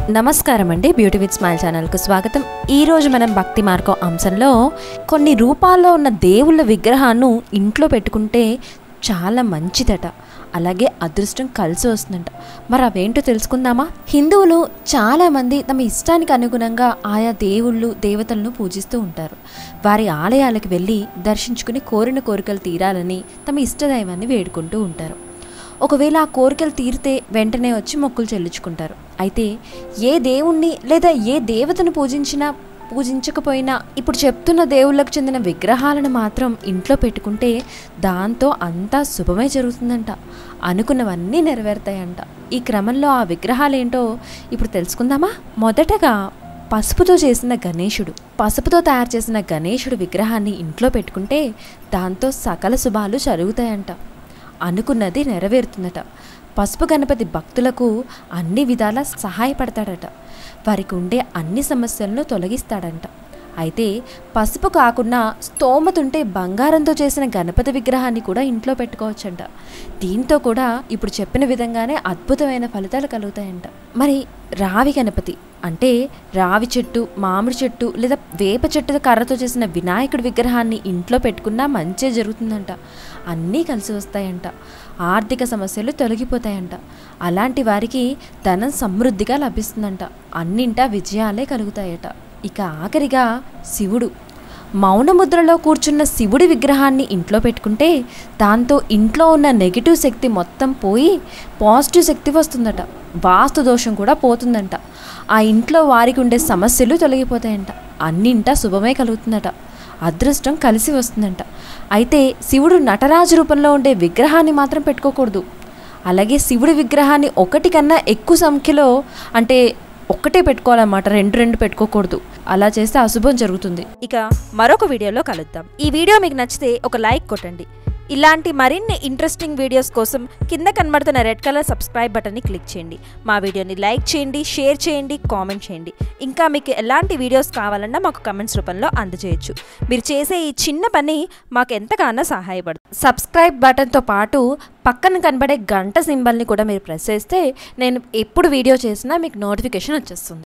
నమస్కారం అండి beauty with smile ఛానల్కు స్వాగతం ఈరోజు మనం భక్తి మార్గం అంశంలో కొన్ని రూపాల్లో ఉన్న దేవుళ్ళ విగ్రహాన్ని ఇంట్లో పెట్టుకుంటే చాలా మంచిదట అలాగే అదృష్టం కలిసి వస్తుందంట మరి అవేంటో తెలుసుకుందామా హిందువులు చాలామంది తమ ఇష్టానికి అనుగుణంగా ఆయా దేవుళ్ళు దేవతలను పూజిస్తూ ఉంటారు వారి ఆలయాలకు వెళ్ళి దర్శించుకుని కోరిన కోరికలు తీరాలని తమ ఇష్టదైవాన్ని వేడుకుంటూ ఉంటారు ఒకవేళ ఆ కోరికలు తీరితే వెంటనే వచ్చి మొక్కులు చెల్లించుకుంటారు అయితే ఏ దేవుణ్ణి లేదా ఏ దేవతను పూజించినా పూజించకపోయినా ఇప్పుడు చెప్తున్న దేవుళ్ళకు చెందిన విగ్రహాలను మాత్రం ఇంట్లో పెట్టుకుంటే దాంతో అంతా శుభమే జరుగుతుందంట అనుకున్నవన్నీ నెరవేరుతాయంట ఈ క్రమంలో ఆ విగ్రహాలు ఏంటో ఇప్పుడు తెలుసుకుందామా మొదటగా పసుపుతో చేసిన గణేశుడు పసుపుతో తయారు చేసిన గణేశుడు విగ్రహాన్ని ఇంట్లో పెట్టుకుంటే దాంతో సకల శుభాలు జరుగుతాయంట అనుకున్నది నెరవేరుతుందట పసుపు గణపతి భక్తులకు అన్ని విధాలా సహాయపడతాడట వారికి ఉండే అన్ని సమస్యలను తొలగిస్తాడంట అయితే పసుపు కాకుండా స్తోమతుంటే బంగారంతో చేసిన గణపతి విగ్రహాన్ని కూడా ఇంట్లో పెట్టుకోవచ్చంట దీంతో కూడా ఇప్పుడు చెప్పిన విధంగానే అద్భుతమైన ఫలితాలు కలుగుతాయంట మరి రావి గణపతి అంటే రావి చెట్టు మామిడి చెట్టు లేదా వేప చెట్టు కర్రతో చేసిన వినాయకుడి విగ్రహాన్ని ఇంట్లో పెట్టుకున్నా మంచి జరుగుతుందంట అన్నీ కలిసి వస్తాయంట ఆర్థిక సమస్యలు తొలగిపోతాయంట అలాంటి వారికి ధనం సమృద్ధిగా లభిస్తుందంట అన్నింటా విజయాలే కలుగుతాయట ఇక ఆఖరిగా శివుడు మౌనముద్రలో కూర్చున్న శివుడి విగ్రహాన్ని ఇంట్లో పెట్టుకుంటే దాంతో ఇంట్లో ఉన్న నెగిటివ్ శక్తి మొత్తం పోయి పాజిటివ్ శక్తి వస్తుందట వాస్తు దోషం కూడా పోతుందంట ఆ ఇంట్లో వారికి ఉండే సమస్యలు తొలగిపోతాయంట అన్నింటా శుభమే కలుగుతుందట అదృష్టం కలిసి వస్తుందంట అయితే శివుడు నటరాజు రూపంలో ఉండే విగ్రహాన్ని మాత్రం పెట్టుకోకూడదు అలాగే శివుడి విగ్రహాన్ని ఒకటి కన్నా ఎక్కువ సంఖ్యలో అంటే ఒక్కటే పెట్టుకోవాలన్నమాట రెండు రెండు పెట్టుకోకూడదు అలా చేస్తే అశుభం జరుగుతుంది ఇక మరొక వీడియోలో కలుద్దాం ఈ వీడియో మీకు నచ్చితే ఒక లైక్ కొట్టండి ఇలాంటి మరిన్ని ఇంట్రెస్టింగ్ వీడియోస్ కోసం కింద కనబడుతున్న రెడ్ కలర్ సబ్స్క్రైబ్ బటన్ని క్లిక్ చేయండి మా వీడియోని లైక్ చేయండి షేర్ చేయండి కామెంట్ చేయండి ఇంకా మీకు ఎలాంటి వీడియోస్ కావాలన్నా మాకు కమెంట్స్ రూపంలో అందజేయచ్చు మీరు చేసే ఈ చిన్న పని మాకు ఎంతగానో సహాయపడుతుంది సబ్స్క్రైబ్ బటన్తో పాటు పక్కన కనబడే గంట సింబల్ని కూడా మీరు ప్రెస్ చేస్తే నేను ఎప్పుడు వీడియో చేసినా మీకు నోటిఫికేషన్ వచ్చేస్తుంది